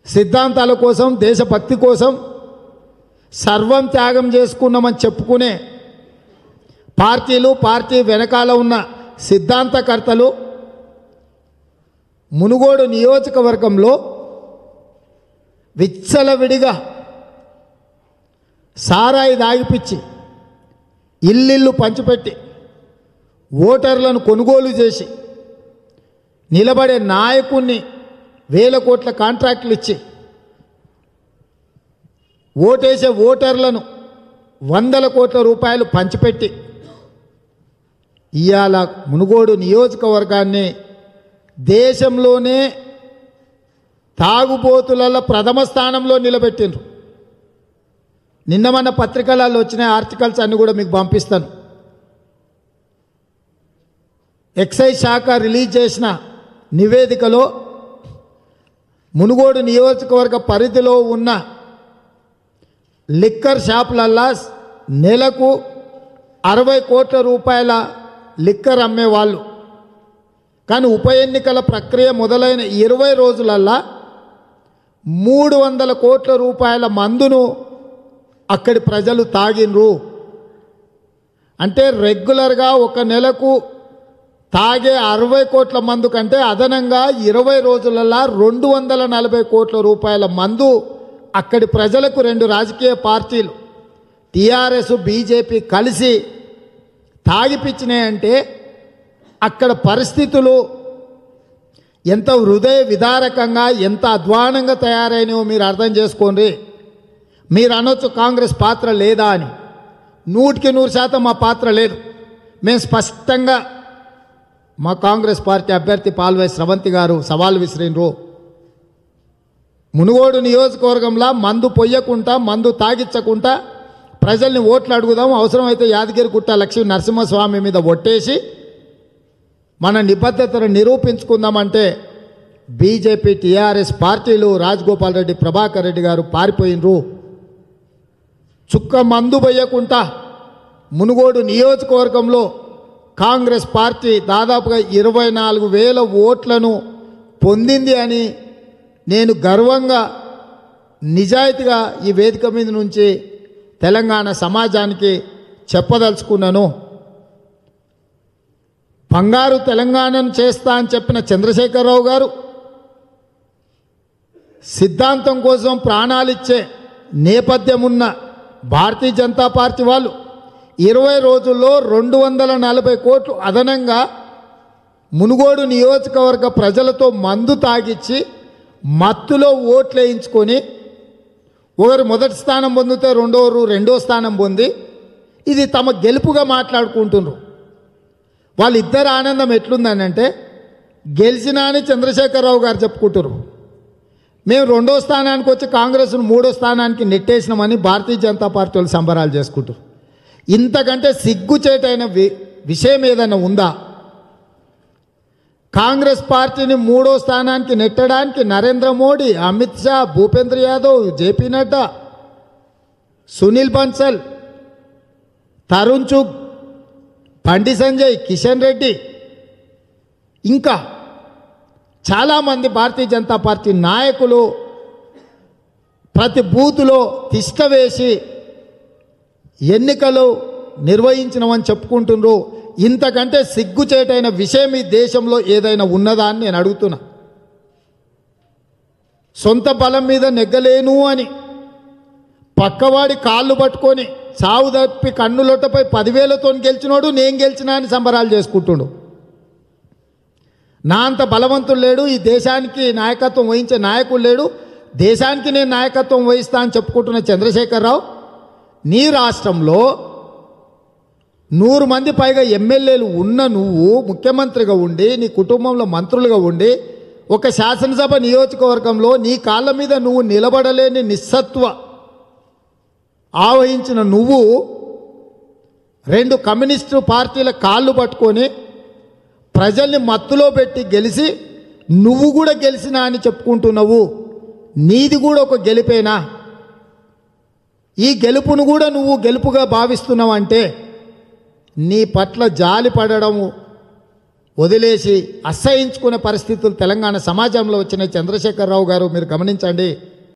సిద్ధాంతాల కోసం దేశభక్తి కోసం సర్వం త్యాగం చేసుకున్నామని చెప్పుకునే పార్టీలు పార్టీ వెనకాల ఉన్న సిద్ధాంతకర్తలు మునుగోడు నియోజకవర్గంలో విచ్చలవిడిగా సారాయి దాగిపిచ్చి ఇల్లిల్లు పంచిపెట్టి ఓటర్లను కొనుగోలు చేసి నిలబడే నాయకుణ్ణి వేల కోట్ల కాంట్రాక్టులు ఇచ్చి ఓటేసే ఓటర్లను వందల కోట్ల రూపాయలు పంచిపెట్టి ఇవాళ మునుగోడు నియోజకవర్గాన్ని దేశంలోనే తాగుబోతులలో ప్రథమ స్థానంలో నిలబెట్టిండ్రు నిన్న మన పత్రికలలో వచ్చిన ఆర్టికల్స్ అన్ని కూడా మీకు పంపిస్తాను ఎక్సైజ్ శాఖ రిలీజ్ చేసిన నివేదికలో మునుగోడు నియోజకవర్గ పరిధిలో ఉన్న లిక్కర్ షాపులల్లా నెలకు అరవై కోట్ల రూపాయల లిక్కర్ అమ్మేవాళ్ళు కానీ ఉప ఎన్నికల ప్రక్రియ మొదలైన ఇరవై రోజులల్లా మూడు వందల కోట్ల రూపాయల మందును అక్కడి ప్రజలు తాగినరు అంటే రెగ్యులర్గా ఒక నెలకు తాగే అరవై కోట్ల మందు కంటే అదనంగా ఇరవై రోజులల్లా రెండు వందల నలభై కోట్ల రూపాయల మందు అక్కడి ప్రజలకు రెండు రాజకీయ పార్టీలు టీఆర్ఎస్ బీజేపీ కలిసి తాగిపిచ్చినాయంటే అక్కడ పరిస్థితులు ఎంత హృదయ విదారకంగా ఎంత అధ్వానంగా తయారైనవో మీరు అర్థం చేసుకోండి మీరు అనొచ్చు కాంగ్రెస్ పాత్ర లేదా అని నూటికి నూరు శాతం మా పాత్ర లేదు మేము స్పష్టంగా మా కాంగ్రెస్ పార్టీ అభ్యర్థి పాల్వై స్రవంతి గారు సవాల్ విసిరినరు మునుగోడు నియోజకవర్గంలో మందు పొయ్యకుండా మందు తాగించకుండా ప్రజల్ని ఓట్లు అడుగుదాం అవసరమైతే యాదగిరి గుట్ట లక్ష్మీ నరసింహస్వామి మీద ఒట్టేసి మన నిబద్ధతను నిరూపించుకుందామంటే బీజేపీ టీఆర్ఎస్ పార్టీలు రాజగోపాల్ రెడ్డి ప్రభాకర్ రెడ్డి గారు పారిపోయినరు చుక్క మందు పోయకుండా మునుగోడు నియోజకవర్గంలో కాంగ్రెస్ పార్టీ దాదాపుగా ఇరవై నాలుగు వేల ఓట్లను పొందింది అని నేను గర్వంగా నిజాయితీగా ఈ వేదిక మీద నుంచి తెలంగాణ సమాజానికి చెప్పదలుచుకున్నాను బంగారు తెలంగాణను చేస్తా అని చెప్పిన చంద్రశేఖరరావు గారు సిద్ధాంతం కోసం ప్రాణాలిచ్చే నేపథ్యం ఉన్న భారతీయ జనతా పార్టీ వాళ్ళు ఇరవై రోజుల్లో రెండు వందల నలభై కోట్లు అదనంగా మునుగోడు నియోజకవర్గ ప్రజలతో మందు తాగిచ్చి మత్తులో ఓట్లు వేయించుకొని ఒకరు మొదటి స్థానం పొందితే రెండోరు రెండో స్థానం పొంది ఇది తమ గెలుపుగా మాట్లాడుకుంటున్నారు వాళ్ళిద్దరు ఆనందం ఎట్లుందని అంటే గెలిచినా అని చంద్రశేఖరరావు గారు చెప్పుకుంటారు మేము రెండో స్థానానికి వచ్చి కాంగ్రెస్ను మూడో స్థానానికి నెట్టేసినామని భారతీయ జనతా పార్టీ వాళ్ళు సంబరాలు చేసుకుంటారు ఇంతకంటే సిగ్గుచేటైన వి విషయం ఏదైనా ఉందా కాంగ్రెస్ పార్టీని మూడో స్థానానికి నెట్టడానికి నరేంద్ర మోడీ అమిత్ షా భూపేంద్ర యాదవ్ జేపీ నడ్డా సునీల్ బన్సల్ తరుణ్ చుగ్ బండి సంజయ్ కిషన్ రెడ్డి ఇంకా చాలామంది భారతీయ జనతా పార్టీ నాయకులు ప్రతి బూతులో తిష్ట వేసి ఎన్నికలు నిర్వహించినమని చెప్పుకుంటున్నారు ఇంతకంటే సిగ్గుచేటైన విషయం ఈ దేశంలో ఏదైనా ఉన్నదా అని నేను అడుగుతున్నా సొంత బలం మీద నెగ్గలేను అని పక్కవాడి కాళ్ళు పట్టుకొని చావు తప్పి కన్నులొట్టపై పదివేలతో గెలిచినోడు నేను గెలిచినా అని సంబరాలు చేసుకుంటుండు నా అంత బలవంతుడు లేడు ఈ దేశానికి నాయకత్వం వహించే నాయకుడు లేడు దేశానికి నేను నాయకత్వం వహిస్తా అని చెప్పుకుంటున్న చంద్రశేఖరరావు నీ రాష్ట్రంలో నూరు మంది పైగా ఎమ్మెల్యేలు ఉన్న నువ్వు ముఖ్యమంత్రిగా ఉండి నీ కుటుంబంలో మంత్రులుగా ఉండి ఒక శాసనసభ నియోజకవర్గంలో నీ కాళ్ళ మీద నువ్వు నిలబడలేని నిస్సత్వ ఆవహించిన నువ్వు రెండు కమ్యూనిస్టు పార్టీల కాళ్ళు పట్టుకొని ప్రజల్ని మత్తులో పెట్టి గెలిచి నువ్వు కూడా గెలిచినా అని చెప్పుకుంటున్నావు నీది కూడా ఒక గెలిపేనా ఈ గెలుపును కూడా నువ్వు గెలుపుగా భావిస్తున్నావు అంటే నీ పట్ల జాలి పడడము వదిలేసి అసహించుకునే పరిస్థితులు తెలంగాణ సమాజంలో వచ్చిన చంద్రశేఖరరావు గారు మీరు గమనించండి